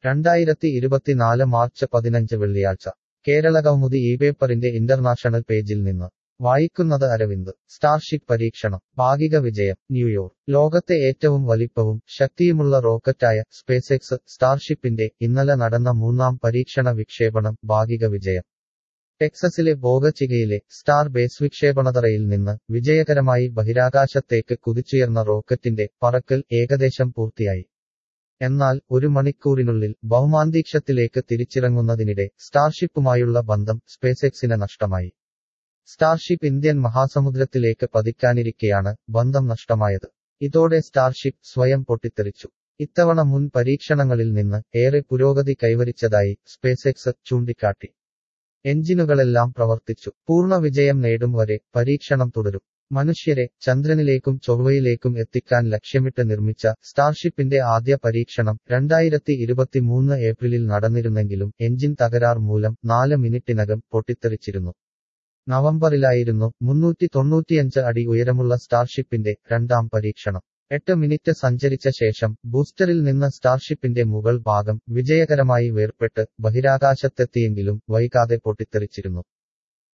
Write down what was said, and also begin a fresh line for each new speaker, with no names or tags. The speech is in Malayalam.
രണ്ടായിരത്തി ഇരുപത്തിനാല് മാർച്ച് പതിനഞ്ച് വെള്ളിയാഴ്ച കേരള കൗമുദി ഈ പേപ്പറിന്റെ ഇന്റർനാഷണൽ പേജിൽ നിന്ന് വായിക്കുന്നത് അരവിന്ദ് സ്റ്റാർഷിപ്പ് പരീക്ഷണം ഭാഗിക വിജയം ന്യൂയോർക്ക് ലോകത്തെ ഏറ്റവും വലിപ്പവും ശക്തിയുമുള്ള റോക്കറ്റായ സ്പേസെക്സ് സ്റ്റാർഷിപ്പിന്റെ ഇന്നലെ നടന്ന മൂന്നാം പരീക്ഷണ വിക്ഷേപണം ഭാഗിക വിജയം ടെക്സസിലെ ബോഗച്ചിഗയിലെ സ്റ്റാർ ബേസ് വിക്ഷേപണതറയിൽ നിന്ന് വിജയകരമായി ബഹിരാകാശത്തേക്ക് കുതിച്ചുയർന്ന റോക്കറ്റിന്റെ പറക്കൽ ഏകദേശം പൂർത്തിയായി എന്നാൽ ഒരു മണിക്കൂറിനുള്ളിൽ ഭൗമാന്തരീക്ഷത്തിലേക്ക് തിരിച്ചിറങ്ങുന്നതിനിടെ സ്റ്റാർഷിപ്പുമായുള്ള ബന്ധം സ്പേസെക്സിന് നഷ്ടമായി സ്റ്റാർഷിപ്പ് ഇന്ത്യൻ മഹാസമുദ്രത്തിലേക്ക് പതിക്കാനിരിക്കെയാണ് ബന്ധം നഷ്ടമായത് ഇതോടെ സ്റ്റാർഷിപ്പ് സ്വയം പൊട്ടിത്തെറിച്ചു ഇത്തവണ മുൻ പരീക്ഷണങ്ങളിൽ നിന്ന് ഏറെ പുരോഗതി കൈവരിച്ചതായി സ്പേസെക്സ് ചൂണ്ടിക്കാട്ടി എഞ്ചിനുകളെല്ലാം പ്രവർത്തിച്ചു പൂർണ്ണ വിജയം നേടും വരെ പരീക്ഷണം തുടരും മനുഷ്യരെ ചന്ദ്രനിലേക്കും ചൊവ്വയിലേക്കും എത്തിക്കാൻ ലക്ഷ്യമിട്ട് നിർമ്മിച്ച സ്റ്റാർഷിപ്പിന്റെ ആദ്യ പരീക്ഷണം രണ്ടായിരത്തി ഇരുപത്തിമൂന്ന് ഏപ്രിലിൽ നടന്നിരുന്നെങ്കിലും എഞ്ചിൻ തകരാർ മൂലം നാല് മിനിറ്റിനകം പൊട്ടിത്തെറിച്ചിരുന്നു നവംബറിലായിരുന്നു മുന്നൂറ്റി തൊണ്ണൂറ്റിയഞ്ച് അടി ഉയരമുള്ള സ്റ്റാർഷിപ്പിന്റെ രണ്ടാം പരീക്ഷണം എട്ട് മിനിറ്റ് സഞ്ചരിച്ച ശേഷം ബൂസ്റ്ററിൽ നിന്ന് സ്റ്റാർഷിപ്പിന്റെ മുകൾ ഭാഗം വിജയകരമായി വേർപെട്ട് ബഹിരാകാശത്തെത്തിയെങ്കിലും വൈകാതെ പൊട്ടിത്തെറിച്ചിരുന്നു